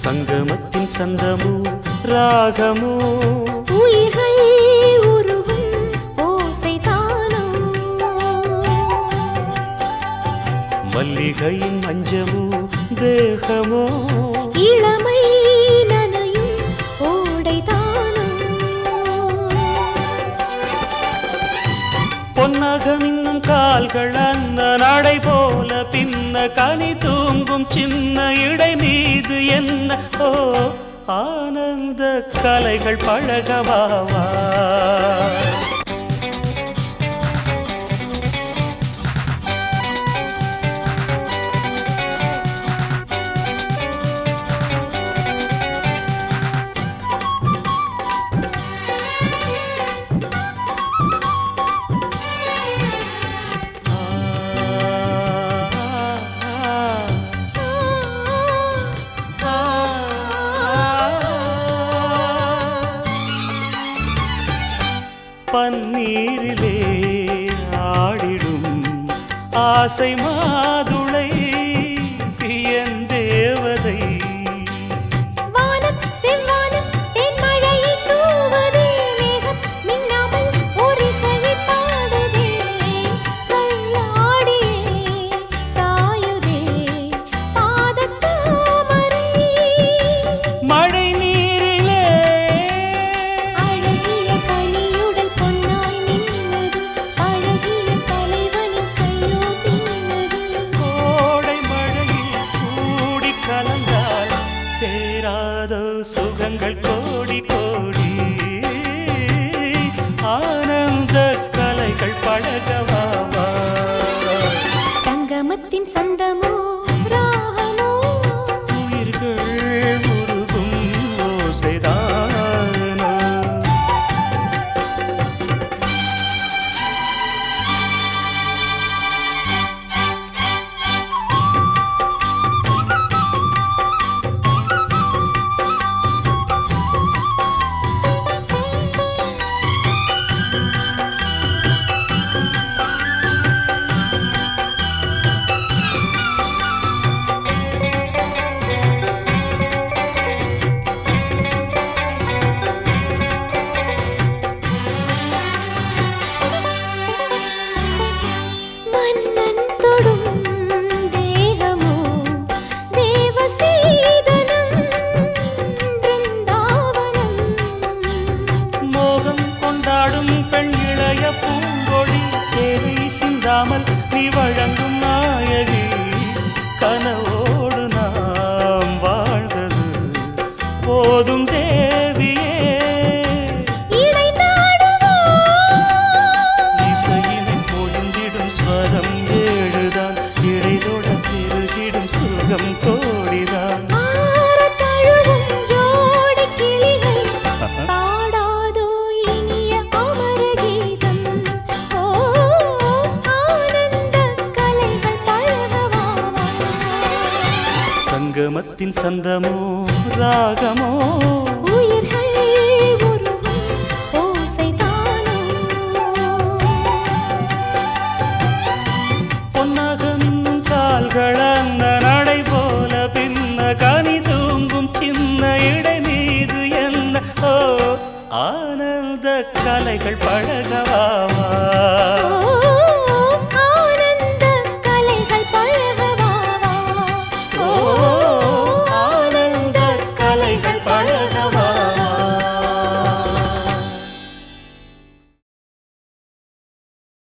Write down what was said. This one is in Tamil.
சங்கமத்தின் சந்தமோ ராகமோ உயிர்கள் உருகும் ஓசைதானோ மல்லிகையின் மஞ்சமோ தேகமோ இளமை நனையும் ஓடைதானோ பொன்னகம் இன்னும் கால்கள் அந்த நடை போல பின்ன கனி தூங்கும் சின்ன இடை மீது என்ன ஓ ஆனந்த கலைகள் பழகவாவா பன்னீரிலே ஆடிடும் ஆசை மாதுளை என் தேவதை வானம் செவ்வானம் தென்மழையை தூவதே மேகம் மின்னாமல் ஒரு இசையை பாடுதே கல்லாடியே சாயுதே பாதத்தாமரை மழை நீரிலே அழகிய கனியுடல் பொன்னாய் நின்னது அழகிய தலைவனின் கையோ பின்னது கோடை மழையில் கூடி கலந்தால் சேராத சுகங்கள் கோடி கோடி ஆனந்த கலைகள் பழகவாவா சங்கமத்தின் சந்தமோ ராகமோ உயிர்கள் உருகும் ஓசைதானா மன்னன் தொடும் தேகமோ தேவசீதனம் பிருந்தாவனம் மோகம் கொண்டாடும் பெண் இளைய பூங்கொடி தேவை சிந்தாமல் நீ வழங்கும் நாயகி கனவோடு நாம் வாழ்ந்தது போதும் தேவியே இணைந்தாடுவோம் இசையினை பொழிந்திடும் ஸ்வரம் ஏழுதான் இடைதொட பெருகிடும் சுகம் கோடிதான் ஆரத் தழுவும் ஜோடி கிளிகள் பாடாதோ இனிய அமர கீதம் ஓ ஆனந்த கலைகள் பழகவாவா சங்கமத்தின் சந்தமோ ராகமோ உயிர்கள் உருகும் ஓசைதானோ பொன்னாக மின்னும் கால்கள் அந்த நடை போல பின்ன கனி தூங்கும் சின்ன இடை மீது என்ன ஓ ஆனந்த கலைகள் பழகவா